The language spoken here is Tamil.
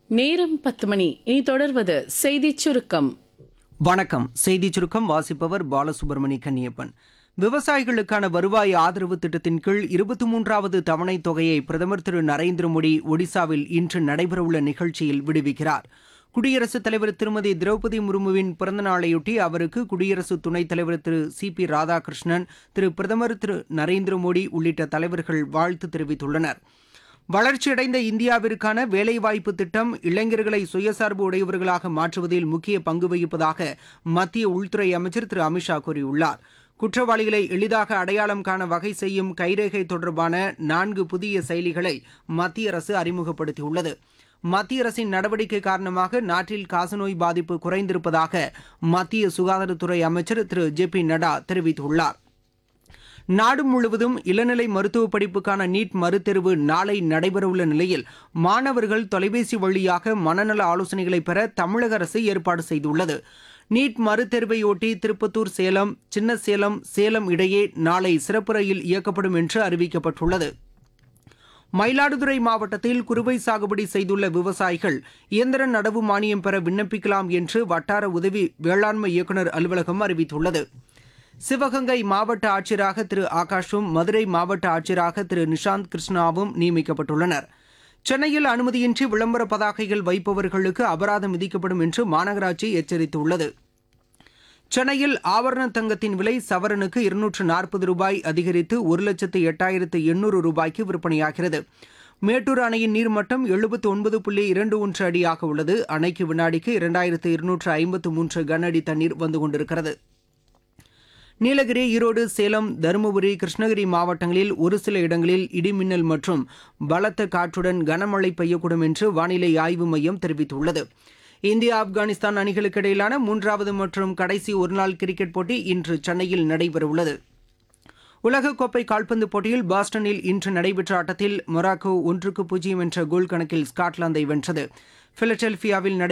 நேரம் பத்து மணி இனி தொடர்வது செய்திச் சுருக்கம் வணக்கம் செய்தி சுருக்கம் வாசிப்பவர் பாலசுப்ரமணி கன்னியப்பன் விவசாயிகளுக்கான வருவாய் ஆதரவு திட்டத்தின் கீழ் இருபத்தி மூன்றாவது தவணைத் தொகையை பிரதமர் திரு நரேந்திர மோடி ஒடிசாவில் இன்று நடைபெறவுள்ள நிகழ்ச்சியில் விடுவிக்கிறார் குடியரசுத் தலைவர் திருமதி திரௌபதி முர்முவின் பிறந்த நாளையொட்டி அவருக்கு குடியரசு துணைத் தலைவர் திரு சி பி ராதாகிருஷ்ணன் திரு பிரதமர் திரு நரேந்திர மோடி உள்ளிட்ட தலைவர்கள் வாழ்த்து தெரிவித்துள்ளனர் வளர்ச்சியடைந்த இந்தியாவிற்கான வேலைவாய்ப்பு திட்டம் இளைஞர்களை சுயசார்பு உடையவர்களாக மாற்றுவதில் முக்கிய பங்கு வகிப்பதாக மத்திய உள்துறை அமைச்சர் திரு அமித்ஷா கூறியுள்ளார் குற்றவாளிகளை எளிதாக அடையாளம் காண வகை செய்யும் கைரேகை தொடர்பான நான்கு புதிய செயலிகளை மத்திய அரசு அறிமுகப்படுத்தியுள்ளது மத்திய அரசின் நடவடிக்கை காரணமாக நாட்டில் காசநோய் பாதிப்பு குறைந்திருப்பதாக மத்திய சுகாதாரத்துறை அமைச்சர் திரு ஜே பி நட்டா தெரிவித்துள்ளார் நாடு முழுவதும் இளநிலை மருத்துவ படிப்புக்கான நீட் மறுதேர்வு நாளை நடைபெறவுள்ள நிலையில் மாணவர்கள் தொலைபேசி வழியாக மனநல ஆலோசனைகளை பெற தமிழக அரசு ஏற்பாடு செய்துள்ளது நீட் மறுதேர்வையொட்டி திருப்பத்தூர் சேலம் சின்ன சேலம் சேலம் இடையே நாளை சிறப்பு ரயில் இயக்கப்படும் என்று அறிவிக்கப்பட்டுள்ளது மயிலாடுதுறை மாவட்டத்தில் குறுவை சாகுபடி செய்துள்ள விவசாயிகள் இயந்திர நடவு மானியம் பெற விண்ணப்பிக்கலாம் என்று வட்டார உதவி வேளாண்மை இயக்குநர் அலுவலகம் அறிவித்துள்ளது சிவகங்கை மாவட்ட ஆட்சியராக திரு ஆகாஷும் மதுரை மாவட்ட ஆட்சியராக திரு நிஷாந்த் கிருஷ்ணாவும் நியமிக்கப்பட்டுள்ளனர் சென்னையில் அனுமதியின்றி விளம்பர பதாகைகள் வைப்பவர்களுக்கு அபராதம் விதிக்கப்படும் என்று மாநகராட்சி எச்சரித்துள்ளது சென்னையில் ஆபரண தங்கத்தின் விலை சவரனுக்கு இருநூற்று நாற்பது ரூபாய் அதிகரித்து ஒரு லட்சத்து எட்டாயிரத்து எண்ணூறு ரூபாய்க்கு விற்பனையாகிறது மேட்டூர் அணையின் நீர்மட்டம் எழுபத்து ஒன்பது புள்ளி இரண்டு ஒன்று அடியாக உள்ளது அணைக்கு வினாடிக்கு இரண்டாயிரத்து இருநூற்று ஐம்பத்து மூன்று கன அடி தண்ணீர் வந்து கொண்டிருக்கிறது நீலகிரி ஈரோடு சேலம் தருமபுரி கிருஷ்ணகிரி மாவட்டங்களில் ஒரு சில இடங்களில் இடிமின்னல் மற்றும் பலத்த காற்றுடன் கனமழை பெய்யக்கூடும் என்று வானிலை ஆய்வு மையம் தெரிவித்துள்ளது இந்தியா ஆப்கானிஸ்தான் அணிகளுக்கு இடையிலான மூன்றாவது மற்றும் கடைசி ஒருநாள் கிரிக்கெட் போட்டி இன்று சென்னையில் நடைபெறவுள்ளது உலகக்கோப்பை கால்பந்து போட்டியில் பாஸ்டனில் இன்று நடைபெற்ற ஆட்டத்தில் மொராக்கோ ஒன்றுக்கு பூஜ்ஜியம் என்ற கோல் கணக்கில் ஸ்காட்லாந்தை வென்றது பிலடெல்பியாவில் நடை